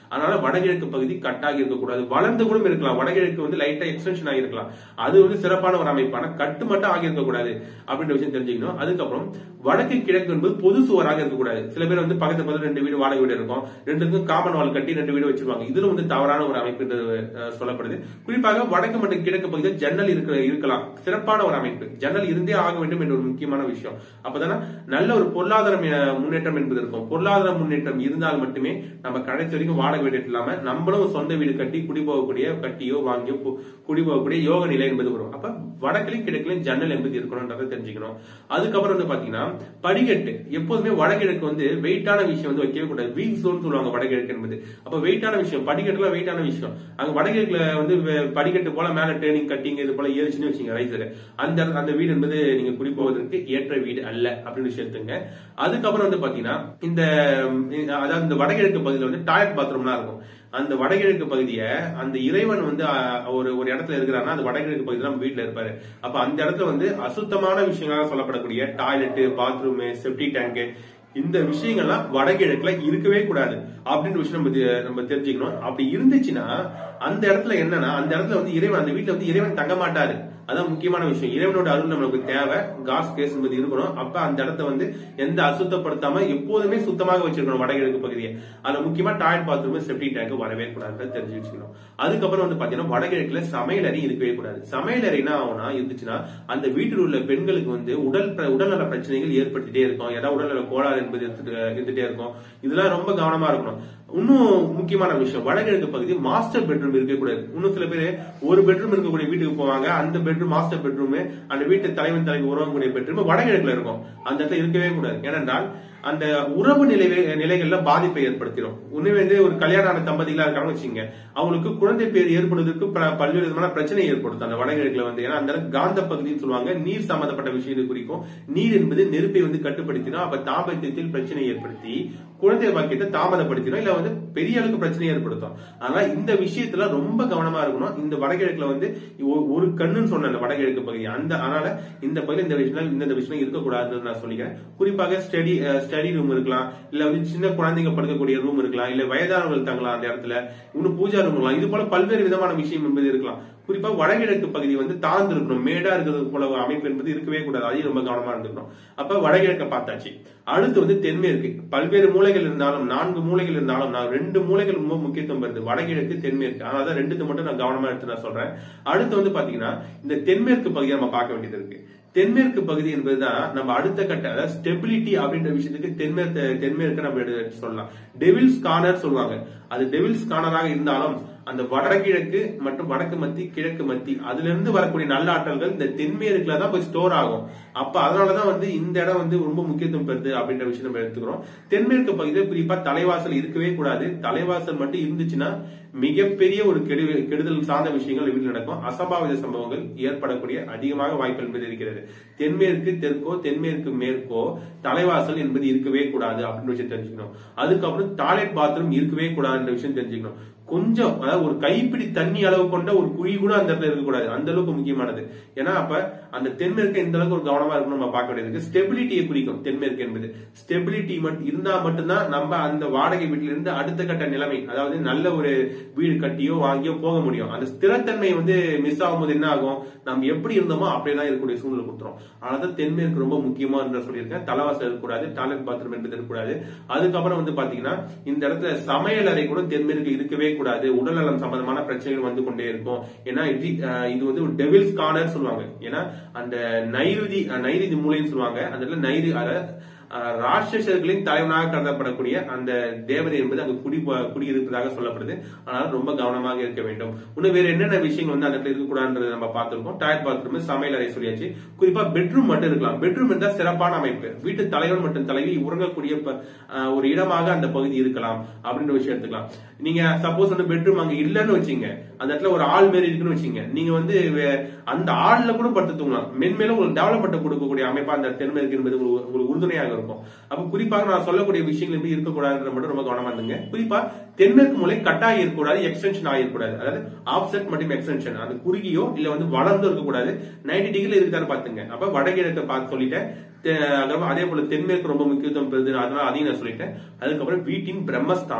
அதனால வடகிழக்கு பகுதி கட்டாகி இருக்கக்கூடாது வளர்ந்து கூட இருக்கலாம் வடகிழக்கு வந்து லைட்டா எக்ஸ்டென்ஷன் ஆகிருக்கலாம் அது வந்து சிறப்பான ஒரு அமைப்பான கட்டு மட்டும் ஆகி இருக்கக்கூடாது அப்படின்ற விஷயம் தெரிஞ்சுக்கணும் அதுக்கப்புறம் வடக்கு கிழக்கு என்பது பொது சுவராக இருக்கக்கூடாது சில பேர் வந்து பக்கத்து பக்கத்துல ரெண்டு வீடு வாடகை வீடு இருக்கும் ரெண்டுக்கும் காமன் வால் கட்டி ரெண்டு வீடு வச்சிருவாங்க இதுல வந்து தவறான ஒரு அமைப்பு என்று, அஹ், சொல்லப்படுது குறிப்பாக வடக்கு மற்றும் கிழக்கு பகுதியில் ஜன்னல் இருக்க இருக்கலாம் சிறப்பான ஒரு அமைப்பு ஜன்னல் இருந்தே ஆக வேண்டும் என்ற ஒரு முக்கியமான விஷயம் அப்பதானே நல்ல ஒரு பொருளாதார மி- முன்னேற்றம் என்பது இருக்கும் பொருளாதார முன்னேற்றம் இருந்தால் மட்டுமே நம்ம கடைசி வரைக்கும் வாடகை வீடு இல்லாம நம்மளும் ஒரு சொந்த வீடு கட்டி குடி போகக்கூடிய கட்டியோ வாங்கியோ கு- குடி போகக்கூடிய யோக நிலை என்பது வரும் அப்ப வடக்கிலையும் கிழக்கிலையும் ஜன்னல் என்பது இருக்கணும்ன்றதை தெரிஞ்சுக்கணும் அதுக்கப்புறம் வந்து பாத்தீங்கன்னா படிக்கட்டு எப்போதுமே வடகிழக்கு வந்து வெயிட்டான விஷயம் வந்து வைக்கவே கூடாது வீக் ஜோன் சொல்லுவாங்க வடகிழக்கு என்பது அப்ப வெயிட்டான விஷயம் படிக்கட்டுல வெயிட்டான விஷயம் அங்க வடகிழக்குல வந்து வெ- படிக்கட்டு போல மேல டேர்னிங் கட்டிங் இது போல ஏறிச்சுன்னு வச்சுங்க ரைசர் அந்த அந்த வீடு என்பது நீங்க குடி போவதற்கு ஏற்ற வீடு அல்ல அப்படின்னு விஷயம் எடுத்துங்க அதுக்கப்புறம் வந்து பாத்தீங்கன்னா இந்த ம், அதாவது இந்த வடகிழக்கு பகுதியில வந்து டாய்லெட் பாத்ரூம்லாம் இருக்கும் அந்த வடகிழக்கு பகுதியை அந்த இறைவன் வந்து அஹ், ஒரு ஒரு இடத்துல இருக்கிறாருன்னா அந்த வடகிழக்கு பகுதியில நம்ம வீட்டுல இருப்பாரு அப்ப அந்த இடத்துல வந்து அசுத்தமான விஷயங்களாக சொல்லப்படக்கூடிய டாய்லெட் பாத்ரூம் செப்டி டேங்க் இந்த விஷயங்கள்லாம் வடகிழக்குல இருக்கவே கூடாது அப்படின்ற விஷயம் நம்ம தெ- நம்ம தெரிஞ்சுக்கணும் அப்படி இருந்துச்சுன்னா அந்த இடத்துல என்னன்னா அந்த இடத்துல வந்து இறைவன் அந்த வீட்டுல வந்து இறைவன் தங்க மாட்டாரு அதான் முக்கியமான விஷயம் இறைவனோட அருள் நம்மளுக்கு தேவை காஸ் கேஸ் என்பது இருக்கணும் அப்ப அந்த இடத்த வந்து எந்த அசுத்தப்படுத்தாம எப்போதுமே சுத்தமாக வச்சிருக்கணும் வடகிழக்கு பகுதியை அதுல முக்கியமா டாய்லெட் பாத்ரூம் செப்டி டேங்க் வரவே கூடாதுன்னு தெரிஞ்சு வச்சுக்கணும் அதுக்கப்புறம் வந்து பாத்தீங்கன்னா வடகிழக்குல சமையலறை இருக்கவே கூடாது சமையலறை என்ன ஆகும்னா இருந்துச்சுன்னா அந்த வீட்டில் உள்ள பெண்களுக்கு வந்து உடல் பிர- உடல்நல பிரச்சனைகள் ஏற்பட்டுட்டே இருக்கும் ஏதாவது உடல்நல கோளாறு என்பது இருந்துட்டு- இருந்துட்டே இருக்கும் இதெல்லாம் ரொம்ப கவனமா இருக்கணும் இன்னும் முக்கியமான விஷயம் வடகிழக்கு பகுதி மாஸ்டர் பெட்ரூம் இருக்கவே கூடாது இன்னும் சில பேர் ஒரு பெட்ரூம் இருக்கக்கூடிய வீட்டுக்கு போவாங்க அந்த பெட்ரூம் மாஸ்டர் பெட்ரூம் அந்த வீட்டு தலைவன் தலைவி உறவக்கூடிய பெட்ரூம் வடகிழக்குல இருக்கும் அந்த இடத்துல இருக்கவே கூடாது ஏனென்றால் அந்த உறவு நிலை நிலைகள்ல பாதிப்பை ஏற்படுத்திடும் உண்மையிலே வந்து ஒரு கல்யாண ஆன தம்பதிகளா இருக்காங்க வச்சுங்க அவங்களுக்கு குழந்தை பேர் ஏற்படுவதற்கு பல- பல்வேறு விதமான பிரச்சனை ஏற்படுத்தும் அந்த வடகிழக்குல வந்து ஏன்னா அந்த இடம் காந்த பகுதின்னு சொல்லுவாங்க நீர் சம்பந்தப்பட்ட விஷயத்தை குறிக்கும் நீர் என்பது நெருப்பை வந்து கட்டுப்படுத்திடும் அப்ப தாம்பத்தியத்தில் பிரச்சனை ஏற்படுத்தி குழந்தை பாக்கியத்தை தாமதப்படுத்திடும் இல்ல வந்து பெரிய அளவுக்கு பிரச்சனை ஏற்படுத்தும் அதனால இந்த விஷயத்துல ரொம்ப கவனமா இருக்கணும் இந்த வடகிழக்குல வந்து ஒ- ஒரு கண்ணுன்னு சொன்ன அந்த வடகிழக்கு பகுதி அந்த அதனால இந்த பகுதியில் இந்த விஷயம் இந்த விஷயம் இருக்கக்கூடாதுன்னு நான் சொல்லிக்கிறேன் குறிப்பாக ஸ்டடி ஸ்டடி ரூம் இருக்கலாம் இல்ல வந்து சின்ன குழந்தைங்க படுக்கக்கூடிய ரூம் இருக்கலாம் இல்ல வயதானவர்கள் தங்கலாம் அந்த இடத்துல இன்னும் பூஜா ரூம் இருக்கலாம் இது போல பல்வேறு விதமான விஷயம் என்பது இருக்கலாம் குறிப்பா வடகிழக்கு பகுதி வந்து தாழ்ந்து இருக்கணும் மேடா இருக்கிறது போல ஒரு அமைப்பு என்பது இருக்கவே கூடாது அதையும் ரொம்ப கவனமா இருந்துக்கணும் அப்ப வடகிழக்க பார்த்தாச்சு அடுத்து வந்து தென்மேற்கு பல்வேறு மூலைகள் இருந்தாலும் நான்கு மூலைகள் இருந்தாலும் நான் ரெண்டு மூலைகள் ரொம்ப முக்கியத்துவம் பெறுது வடகிழக்கு தென்மேற்கு அதனால தான் ரெண்டுத்து மட்டும் நான் கவனமா எடுத்து நான் சொல்றேன் அடுத்து வந்து பாத்தீங்கன்னா இந்த தென்மேற்கு பகுதியை நம்ம பார்க்க வேண்டியது இருக்கு தென்மேற்கு பகுதி என்பதுதான் நம்ம அடுத்த கட்ட அதாவது ஸ்டெபிலிட்டி அப்படின்ற விஷயத்துக்கு தென்மேற்கு தென்மேற்கு நம்ம எடுத்து சொல்லலாம் டெவில்ஸ் கார்னர் சொல்லுவாங்க அது டெவில்ஸ் கார்னராக இருந்தாலும் அந்த வடகிழக்கு மற்றும் வடக்கு மத்தி கிழக்கு மத்தி அதுல இருந்து வரக்கூடிய நல்ல ஆற்றல்கள் இந்த தென்மேற்குல தான் போய் ஸ்டோர் ஆகும் அப்ப அதனாலதான் வந்து இந்த இடம் வந்து ரொம்ப முக்கியத்துவம் பெறுது அப்படின்ற விஷயம் நம்ம எடுத்துக்கிறோம் தென்மேற்கு பகுதியில் குறிப்பா தலைவாசல் இருக்கவே கூடாது தலைவாசல் மட்டும் இருந்துச்சுன்னா மிகப்பெரிய ஒரு கெடு கெடுதல் சார்ந்த விஷயங்கள் வீட்டில் நடக்கும் அசம்பாவித சம்பவங்கள் ஏற்படக்கூடிய அதிகமாக வாய்ப்பு என்பது இருக்கிறது தென்மேற்கு தெற்கோ தென்மேற்கு மேற்கோ தலைவாசல் என்பது இருக்கவே கூடாது அப்படின்னு விஷயம் தெரிஞ்சுக்கணும் அதுக்கப்புறம் டாய்லெட் பாத்ரூம் இருக்கவே கூடாதுன்ற விஷயம் தெரிஞ்சுக்கணும் கொஞ்சம் அதாவது ஒரு கைப்பிடி தண்ணி அளவு கொண்ட ஒரு குழி கூட அந்த இடத்துல இருக்கக்கூடாது அந்த அளவுக்கு முக்கியமானது ஏன்னா அப்ப அந்த தென்மேற்கு எந்த அளவுக்கு ஒரு கவனமா இருக்கணும் நம்ம பார்க்க வேண்டியது ஸ்டெபிலிட்டியை குறிக்கும் தென்மேற்கு என்பது ஸ்டெபிலிட்டி மட்டும் இருந்தா மட்டும்தான் நம்ம அந்த வாடகை வீட்டில இருந்து அடுத்த கட்ட நிலைமை அதாவது நல்ல ஒரு வீடு கட்டியோ வாங்கியோ போக முடியும் அந்த ஸ்திரத்தன்மை வந்து மிஸ் ஆகும்போது என்ன ஆகும் நம்ம எப்படி இருந்தோமோ அப்படியே தான் இருக்கக்கூடிய சூழ்நிலை கொடுத்துரும் அதனால தென்மேற்கு ரொம்ப முக்கியமா என்று சொல்லியிருக்கேன் தலைவாசல் இருக்கக்கூடாது டாய்லெட் பாத்ரூம் என்பது இருக்கக்கூடாது அதுக்கப்புறம் வந்து பாத்தீங்கன்னா இந்த இடத்துல சமையல் அறை கூட தென்மேற்கு இருக்கவே கூடாது உடல்நலம் சம்பந்தமான பிரச்சனைகள் வந்து கொண்டே இருக்கும் ஏன்னா இது அஹ், இது வந்து ஒரு டெவில்ஸ் கார்னர் சொல்லுவாங்க ஏன்னா அந்த நைருதி அஹ், நைருதி மூலைன்னு சொல்லுவாங்க அந்த இடத்துல நைரு அத அஹ், ராட்சசர்களின் தலைவனாக கருதப்படக்கூடிய அந்த தேவதை என்பது அங்கு குடி குடியிருப்பதாக சொல்லப்படுது அதனால ரொம்ப கவனமாக இருக்க வேண்டும் இன்னும் வேற என்னென்ன விஷயங்கள் வந்து அந்த இடத்துல இருக்கக்கூடாதுன்றதை நம்ம பார்த்திருக்கோம் டாய்லெட் பாத்ரூம் சமையல் அறை சொல்லியாச்சு குறிப்பா பெட்ரூம் மட்டும் இருக்கலாம் பெட்ரூம் இருந்தா சிறப்பான அமைப்பு வீட்டு தலைவன் மற்றும் தலைவி உறங்கக்கூடிய ப- அஹ், ஒரு இடமாக அந்த பகுதி இருக்கலாம் அப்படின்ற விஷயம் எடுத்துக்கலாம் நீங்க சப்போஸ் வந்து பெட்ரூம் அங்க இல்லைன்னு வச்சீங்க அந்த இடத்துல ஒரு ஆள் மாரி இருக்குன்னு வச்சீங்க நீங்க வந்து வே- அந்த ஆள்ல கூட படுத்து தூங்கலாம் மென்மேலும் உங்களுக்கு டெவலப்மெண்ட் கொடுக்கக்கூடிய அமைப்பா அந்த தென்மேற்கு என்பது உங்களுக்கு உங்களுக்கு உறுதுணையாக இருக்கும் அப்ப குறிப்பாக நான் சொல்லக்கூடிய விஷயங்கள் எப்படி இருக்கக்கூடாதுன்ற மட்டும் ரொம்ப கவனமா இருந்துங்க குறிப்பா தென்மேற்கு மூலை கட்டாகி இருக்கக்கூடாது எக்ஸ்டென்ஷன் ஆகிருக்கூடாது அதாவது ஆப்செட் மற்றும் எக்ஸ்டென்ஷன் அது குறுகியோ இல்ல வந்து வளர்ந்து இருக்கக்கூடாது நைன்டி டிகிரி இருக்காரு பாத்துங்க அப்ப வடகிழக்க பார்த்து சொல்லிட்டேன் தெ- அதுக்கப்புறம் அதே போல தென்மேற்கு ரொம்ப முக்கியத்துவம் பெறுது அதனால அதையும் நான் சொல்லிட்டேன் அதுக்கப்புறம் வீட்டின் பிரம்மஸ்தானம்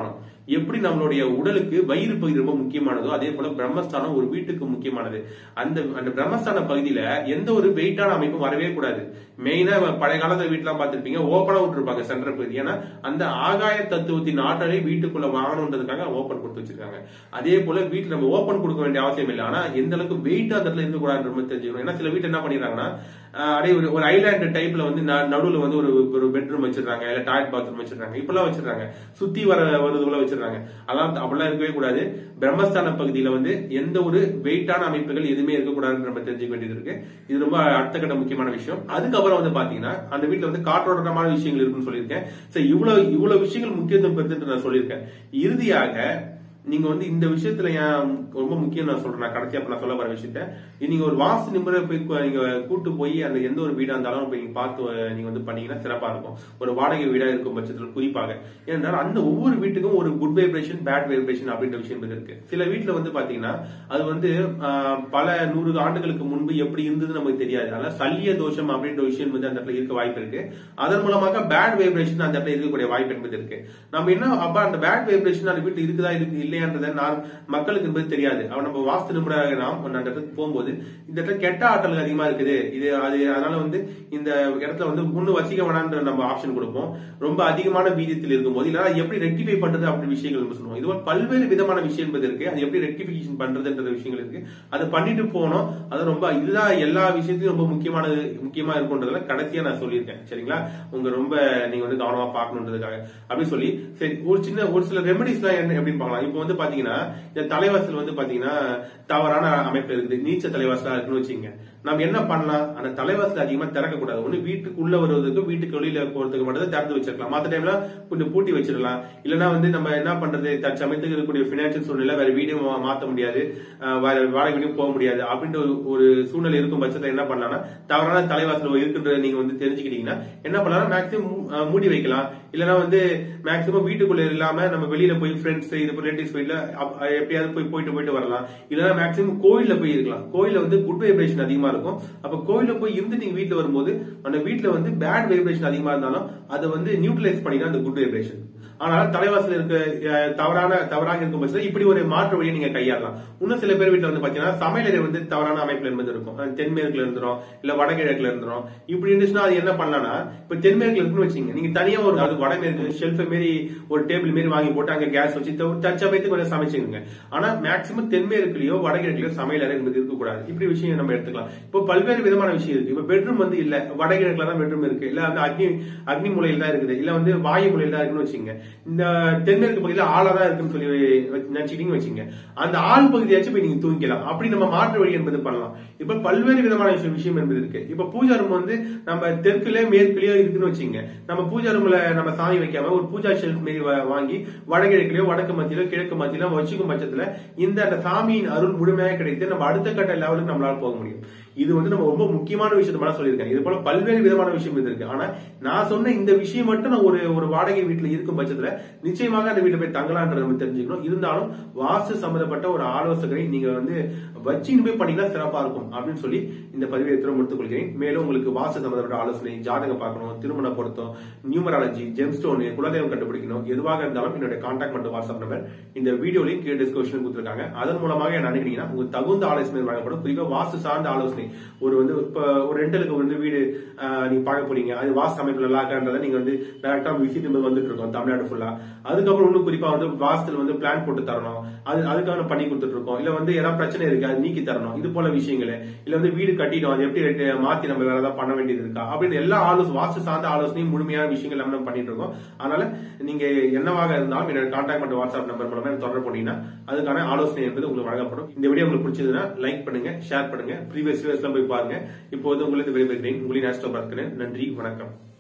எப்படி நம்மளுடைய உடலுக்கு வயிறு பகுதி ரொம்ப முக்கியமானதோ அதே போல பிரம்மஸ்தானம் ஒரு வீட்டுக்கு முக்கியமானது அந்த அந்த பிரம்மஸ்தான பகுதியில எந்த ஒரு வெயிட்டான அமைப்பும் வரவே கூடாது மெயினா பழைய காலத்துல வீட்டுலாம் பார்த்திருப்பீங்க ஓப்பனா விட்டுருப்பாங்க சென்டர் பகுதி ஏன்னா அந்த ஆகாய தத்துவத்தின் ஆற்றலை வீட்டுக்குள்ள வாங்கணுன்றதுக்காக ஓப்பன் கொடுத்து வச்சிருக்காங்க அதே போல வீட்டுல நம்ம ஓப்பன் கொடுக்க வேண்டிய அவசியம் இல்லை ஆனா எந்த அளவுக்கு வெயிட் அந்த இடத்துல இருக்கக்கூடாதுன்ற மாதிரி தெரிஞ்சுக்கணும் ஏன்னா சில வீட்டு என்ன பண்ணிடுறாங்கன்னா ஆஹ் அப்படியே ஒரு ஒரு ஐலாண்ட் டைப்ல வந்து ந- நடுவுல வந்து ஒரு ஒரு பெட்ரூம் வச்சிருக்காங்க இல்ல டாய்லெட் பாத்ரூம் வச்சிருக்காங்க இப்பெல்லாம் வச்சிருக்காங்க சுத்தி வர வருதுக்குள்ள வச்சிருக்காங்க அதெல்லாம் அப்படிலாம் இருக்கவே கூடாது பிரம்மஸ்தான பகுதியில வந்து எந்த ஒரு வெயிட்டான அமைப்புகள் எதுவுமே இருக்கக்கூடாதுன்னு நம்ம தெரிஞ்சுக்க வேண்டியது இருக்கு இது ரொம்ப அடுத்த கட்ட முக்கியமான விஷயம் அதுக்கப்புறம் வந்து பாத்தீங்கன்னா அந்த வீட்டுல வந்து காற்றோட்டமான விஷயங்கள் இருக்குன்னு சொல்லியிருக்கேன் சரி இவ்வளவு இவ்வளவு விஷயங்கள் முக்கியத்துவம் பெறுதுன்னு நான் சொல்லியிருக்கேன் இறுதியாக நீங்க வந்து இந்த விஷயத்துல ஏன் ரொம்ப முக்கியம் நான் சொல்றேன் நான் கடைசியா இப்ப நான் சொல்ல வர விஷயத்த இது நீங்க ஒரு வாஸ்து நிபுணரை போய் கு- நீங்க கூட்டு போய் அந்த எந்த ஒரு வீடா இருந்தாலும் போய் நீங்க பார்த்து அஹ், நீங்க வந்து பண்ணீங்கன்னா சிறப்பா இருக்கும் ஒரு வாடகை வீடா இருக்கும் பட்சத்தில் குறிப்பாக ஏனென்றால் அந்த ஒவ்வொரு வீட்டுக்கும் ஒரு குட் வைப்ரேஷன் பேட் வைப்ரேஷன் அப்படின்ற விஷயம் இருக்கு சில வீட்டுல வந்து பாத்தீங்கன்னா அது வந்து ஆஹ், பல நூறு ஆண்டுகளுக்கு முன்பு எப்படி இருந்தது நமக்கு தெரியாது அதனால சல்லிய தோஷம் அப்படின்ற விஷயம் வந்து அந்த இடத்துல இருக்க வாய்ப்பு இருக்கு அதன் மூலமாக பேட் வைப்ரேஷன் அந்த இடத்துல இருக்கக்கூடிய வாய்ப்பு என்பது இருக்கு நம்ம என்ன அப்ப அந்த பேட் வைப்ரேஷன் அந்த வீட்டுல இருக்குதா இருக்கு இல்லையான்றத நான் மக்களுக்கு என்பது தெரியாது அவன் நம்ம வாஸ்து நிபுணராக நாம் அந்த இடத்துக்கு போகும்போது இந்த இடத்துல கெட்ட ஆற்றல் அதிகமா இருக்குது இது அது அதனால வந்து இந்த இடத்துல வந்து முன்னு வசிக்க வேணான்ற நம்ம ஆப்ஷன் கொடுப்போம் ரொம்ப அதிகமான வீதத்தில் இருக்கும்போது இல்ல எப்படி ரெக்டிஃபை பண்றது அப்படி விஷயங்கள் நம்ம சொல்லுவோம் இது மாதிரி பல்வேறு விதமான விஷயம் என்பது இருக்கு அது எப்படி ரெக்டிபிகேஷன் பண்றதுன்ற விஷயங்கள் இருக்கு அதை பண்ணிட்டு போனோம் அது ரொம்ப இதுதான் எல்லா விஷயத்தையும் ரொம்ப முக்கியமானது முக்கியமா இருக்கும்ன்றதுல கடைசியா நான் சொல்லியிருக்கேன் சரிங்களா உங்க ரொம்ப நீங்க வந்து கவனமா பார்க்கணுன்றதுக்காக அப்படி சொல்லி சரி ஒரு சின்ன ஒரு சில ரெமெடிஸ் எல்லாம் என்ன எப்படின்னு பார்க்கலாம் இப்போ வந்து பாத்தீங்கன்னா இந்த தலைவாசல் வந்து பாத்தீங்கன்னா தவறான அமைப்பு இருக்குது நீச்ச தலைவாசலா இருக்குன்னு வச்சுங்க நம்ம என்ன பண்ணலாம் அந்த தலைவாசல் அதிகமா திறக்க கூடாது ஒண்ணு வீட்டுக்குள்ள வருவதற்கு வீட்டுக்கு வெளியில போறதுக்கு மட்டும் தான் திறந்து வச்சிருக்கலாம் மத்த டைம்ல கொஞ்சம் பூட்டி வச்சிடலாம் இல்லைன்னா வந்து நம்ம என்ன பண்றது தற்சமயத்துக்கு இருக்கக்கூடிய பினான்சியல் சூழ்நிலை வேற வீடியோ மாத்த முடியாது அஹ் வேற வாடகை வீடியோ போக முடியாது அப்படின்ற ஒரு- ஒரு சூழ்நிலை இருக்கும் பட்சத்துல என்ன பண்ணலாம்னா தவறான தலைவாசல் இருக்குன்றத நீங்க வந்து தெரிஞ்சுக்கிட்டீங்கன்னா என்ன பண்ணலாம் மேக்ஸிமம் மூடி வைக்கலாம் இல்லைன்னா வந்து மேக்ஸிமம் வீட்டுக்குள்ள இல்லாம நம்ம வெளியில போய் ஃப்ரெண்ட்ஸ் இது ரிலேட்டிவ்ஸ் வீட்ல அப்- எப்படியாவது போய் போயிட்டு போயிட்டு வரலாம் இல்லைன்னா மேக்ஸிமம் கோயில்ல போய் இருக்கலாம் கோயில்ல வந்து குட் வைப்ரேஷன் அதிகமா இருக்கும் அப்ப கோயில்ல போய் இருந்து நீங்க வீட்டுல வரும்போது அந்த வீட்டுல வந்து பேட் வைப்ரேஷன் அதிகமா இருந்தாலும் அதை வந்து நியூட்ரலைஸ் பண்ணிதான் அந்த குட் வைப்ரேஷன் ஆனால் தலைவாசல் இருக்க அஹ், தவறான தவறாக இருக்கும் பட்சத்தில் இப்படி ஒரு மாற்று வழியை நீங்க கையாளலாம் இன்னும் சில பேர் வீட்டுல வந்து பாத்தீங்கன்னா சமையலறை வந்து தவறான அமைப்புல இருந்து இருக்கும் அஹ், தென்மேற்குல இருந்துரும் இல்ல வடகிழக்குல இருந்துரும் இப்படி இருந்துச்சுன்னா அது என்ன பண்ணலாம்னா இப்ப தென்மேற்குல இருக்குன்னு வச்சுங்க நீங்க தனியா ஒரு அது வடமேற்கு ஷெல்ஃப் மாரி ஒரு டேபிள் மாரி வாங்கி போட்டு அங்க கேஸ் வச்சு த- தற்சமயத்துக்கு கொஞ்சம் சமைச்சுங்க ஆனா மேக்சிமம் தென்மேற்குலயோ வடகிழக்குலயோ சமையலறை என்பது இருக்கக்கூடாது இப்படி விஷயம் நம்ம எடுத்துக்கலாம் இப்போ பல்வேறு விதமான விஷயம் இருக்கு இப்ப பெட்ரூம் வந்து இல்ல வடகிழக்குல தான் பெட்ரூம் இருக்கு இல்ல வந்து அக்னி அக்னி மூலையில் தான் இருக்குது இல்ல வந்து வாயு மூலையில் தான் இருக்குன்னு வச்சுங்க இந்த தென்மேற்கு பகுதியில ஆளா தான் இருக்குன்னு சொல்லி நினைச்சிட்டீங்கன்னு வச்சுங்க அந்த ஆள் பகுதியாச்சும் போய் நீங்க தூங்கிக்கலாம் அப்படி நம்ம மாற்று வழி என்பது பண்ணலாம் இப்ப பல்வேறு விதமான விஷயம் விஷயம் என்பது இருக்கு இப்ப பூஜா ரூம் வந்து நம்ம தெற்குல மேற்குலயோ இருக்குன்னு வச்சுங்க நம்ம பூஜா ரூம்ல நம்ம சாமி வைக்காம ஒரு பூஜா ஷெல்ஃப் மாரி வா- வாங்கி வடகிழக்குலயோ வடக்கு மத்தியிலோ கிழக்கு மத்தியிலோ வச்சுக்கும் பட்சத்துல இந்த அந்த சாமியின் அருள் முழுமையாக கிடைத்து நம்ம அடுத்த கட்ட லெவலுக்கு நம்மளால போக முடியும் இது வந்து நம்ம ரொம்ப முக்கியமான விஷயத்த மட்டும் சொல்லியிருக்கேன் இது போல பல்வேறு விதமான விஷயம் இது இருக்கு ஆனா நான் சொன்ன இந்த விஷயம் மட்டும் நான் ஒரு ஒரு வாடகை வீட்டுல இருக்கும் பட்சத்துல நிச்சயமாக அந்த வீட்டுல போய் தங்கலான்றத நம்ம தெரிஞ்சுக்கணும் இருந்தாலும் வாஸ்து சம்பந்தப்பட்ட ஒரு ஆலோசகரை நீங்க வந்து வச்சுன்னு போய் பண்ணீங்கன்னா சிறப்பா இருக்கும் அப்படின்னு சொல்லி இந்த பதிவை எத்தனை முடித்துக் கொள்கிறேன் மேலும் உங்களுக்கு வாஸ்து சம்பந்தப்பட்ட ஆலோசனை ஜாதகம் பார்க்கணும் திருமண பொருத்தம் நியூமராலஜி ஜெம்ஸ்டோன் குலதெய்வம் கண்டுபிடிக்கணும் எதுவாக இருந்தாலும் என்னுடைய கான்டாக்ட் மற்றும் வாட்ஸ்அப் நம்பர் இந்த வீடியோ லிங்க் கீழே டிஸ்கிரிப்ஷன் கொடுத்துருக்காங்க அதன் மூலமாக என்ன அணுகினீங்கன்னா உங்களுக்கு தகுந்த ஆலோசனை வழங்கப்படும் குறிப்பா வாஸ்து சார்ந்த ஆலோசனை ஒரு வந்து இப்ப ஒரு ரெண்டலுக்கு வந்து வீடு ஆஹ், நீங்க பார்க்க போறீங்க அது வாஸ்து அமைப்பு நல்லா இருக்கான்றதை நீங்க வந்து டேரக்டா விசிட் வந்துட்டு இருக்கோம் தமிழ்நாடு ஃபுல்லா அதுக்கப்புறம் இன்னும் குறிப்பா வந்து வாஸ்துல வந்து பிளான் போட்டு தரணும் அது அதுக்கான பண்ணி கொடுத்துட்டு இருக்கோம் இல்ல வந்து ஏதாவது பிரச்சனை இருக்கு அது நீக்கி தரணும் இது போல விஷயங்கள் இல்ல வந்து வீடு கட்டிட்டோம் அது எப்படி ரெட்டு- மாத்தி நம்ம வேற ஏதாவது பண்ண வேண்டியது இருக்கா அப்படின்னு எல்லா ஆலோசனை வாஸ்து சார்ந்த ஆலோசனையும் முழுமையான விஷயங்கள் எல்லாமே நம்ம பண்ணிட்டு இருக்கோம் அதனால நீங்க என்னவாக இருந்தாலும் என்னோட கான்டாக்ட் மற்றும் வாட்ஸ்அப் நம்பர் மூலமா எனக்கு தொடர்பு பண்ணீங்கன்னா அதுக்கான ஆலோசனை என்பது உங்களுக்கு வழங்கப்படும் இந்த வீடியோ உங்களுக்கு பிடிச்சதுன்னா லைக் பண்ணுங்க ஷேர் பண்ணுங்க ப்ரீவியஸ் வீடியோஸ்லாம் போய் பாருங்க இப்போ வந்து உங்களுக்கு விடைபெறுகிறேன் உங்களின் ஆஸ்ட்ரோ பார்க்கிறேன் நன்றி வணக்கம்